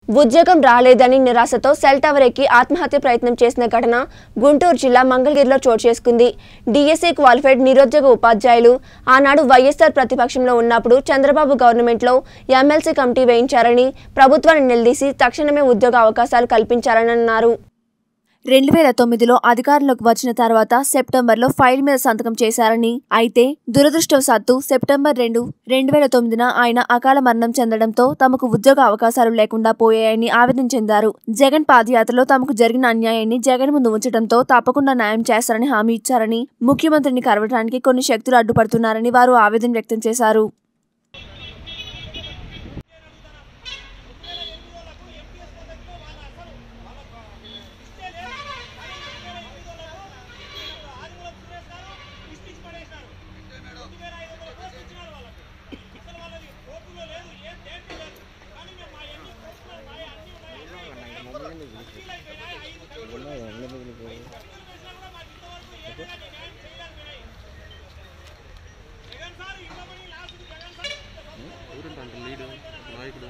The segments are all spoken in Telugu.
ఉద్యోగం రాలేదని నిరాశతో సెల్ టవర్ ఎక్కి ఆత్మహత్య ప్రయత్నం చేసిన ఘటన గుంటూరు జిల్లా మంగళగిరిలో చోటు చేసుకుంది డిఎస్సీ క్వాలిఫైడ్ నిరుద్యోగ ఉపాధ్యాయులు ఆనాడు వైఎస్ఆర్ ప్రతిపక్షంలో ఉన్నప్పుడు చంద్రబాబు గవర్నమెంట్లో ఎమ్మెల్సీ కమిటీ వేయించారని ప్రభుత్వాన్ని నిలదీసి తక్షణమే ఉద్యోగ అవకాశాలు కల్పించారని అన్నారు రెండు వేల తొమ్మిదిలో అధికారంలోకి వచ్చిన తర్వాత సెప్టెంబర్లో ఫైల్ మీద సంతకం చేశారని అయితే దురదృష్టవశాత్తు సెప్టెంబర్ రెండు రెండు వేల తొమ్మిదిన ఆయన అకాల మరణం చెందడంతో తమకు ఉద్యోగ అవకాశాలు లేకుండా పోయాయని ఆవేదన చెందారు జగన్ పాదయాత్రలో తమకు జరిగిన అన్యాయాన్ని జగన్ ముందు ఉంచడంతో తప్పకుండా న్యాయం చేస్తారని హామీ ఇచ్చారని ముఖ్యమంత్రిని కలవడానికి కొన్ని శక్తులు అడ్డుపడుతున్నారని వారు ఆవేదన వ్యక్తం చేశారు ఎవరుంటారు లీడు నాయకుడు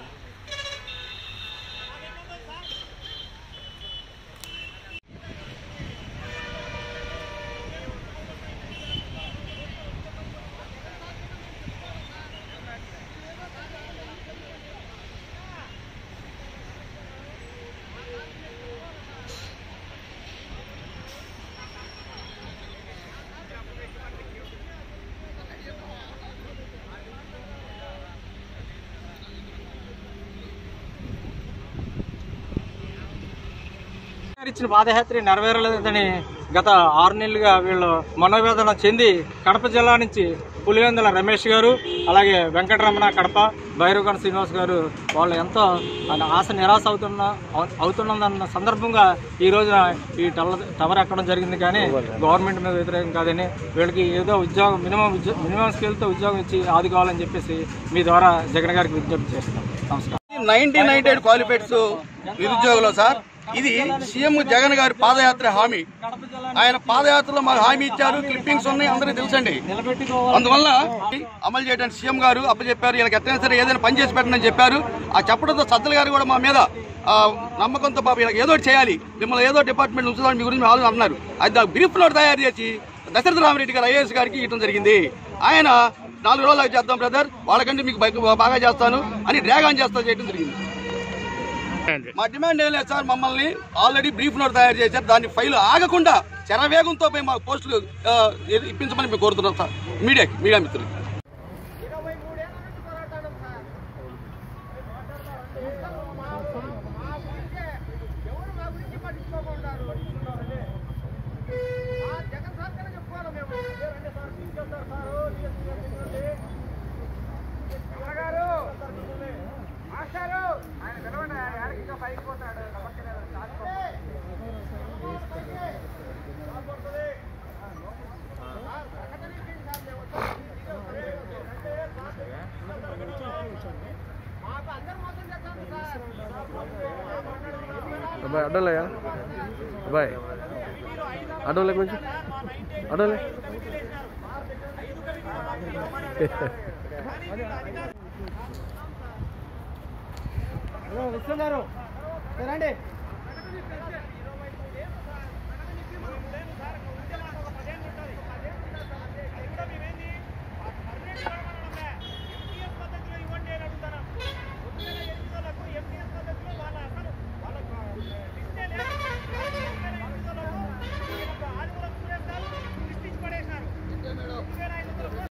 గారు ఇచ్చిన పాదయాత్ర నెరవేరలేదని గత ఆరు నెలలుగా వీళ్ళు మనోవేదన చెంది కడప జిల్లా నుంచి పులివెందుల రమేష్ గారు అలాగే వెంకటరమణ కడప భైరవగణ శ్రీనివాస్ గారు వాళ్ళు ఎంతో ఆశ నిరాశ అవుతున్న అవుతున్నదన్న సందర్భంగా ఈ రోజున ఈ టవర్ టవర్ ఎక్కడం జరిగింది కానీ గవర్నమెంట్ మీద వ్యతిరేకం కాదని వీళ్ళకి ఏదో ఉద్యోగం మినిమం ఉద్యోగం మినిమం స్కేల్తో ఉద్యోగం ఇచ్చి ఆదుకోవాలని చెప్పేసి మీ ద్వారా జగన్ గారికి విజ్ఞప్తి చేస్తున్నాం నమస్కారం నైన్టీన్ నైన్టీ ఎయిట్ క్వాలిఫైడ్స్ నిరుద్యోగులు సార్ ఇది సీఎం జగన్ గారి పాదయాత్ర హామీ ఆయన పాదయాత్రలో మాకు హామీ ఇచ్చారు క్లిప్పింగ్స్ ఉన్నాయి అందరికీ తెలుసండి అందువల్ల అమలు చేయడానికి సీఎం గారు అప్పచెప్పారు వీళ్ళకి ఎత్తైనా సరే ఏదైనా పని చేసి పెట్టండి చెప్పారు ఆ చెప్పడంతో సజ్జల గారు కూడా మా మీద ఆ, నమ్మకంతో పాప వీళ్ళకి ఏదో ఒకటి చేయాలి మిమ్మల్ని ఏదో డిపార్ట్మెంట్ ఉంచుదాం మీ గురించి ఆలోచన అన్నారు అది దానికి బ్రీఫ్ నోట్ తయారు చేసి దశరథ రామరెడ్డి గారు ఐఏఎస్ గారికి ఇవ్వడం జరిగింది ఆయన నాలుగు రోజులు చేద్దాం బ్రదర్ వాళ్ళకంటే మీకు బైక్ బాగా చేస్తాను అని డ్రాగ్ ఆన్ చేస్తా చేయడం జరిగింది మా డిమాండ్ ఏం లేదు సార్ మమ్మల్ని ఆల్రెడీ బ్రీఫ్ నోట్ తయారు చేశారు దాని ఫైల్ ఆగకుండా శరవేగంతో మేము మా పోస్టులు ఆ, ఇప్పించమని మేము కోరుతున్నాం సార్ మీడియాకి మీడియా మిత్రులు అబ్బాయి అడ్డోలేయా అబ్బాయి అడ్డోలే కొంచెం అడ్డోలే విశ్వం గారు రండి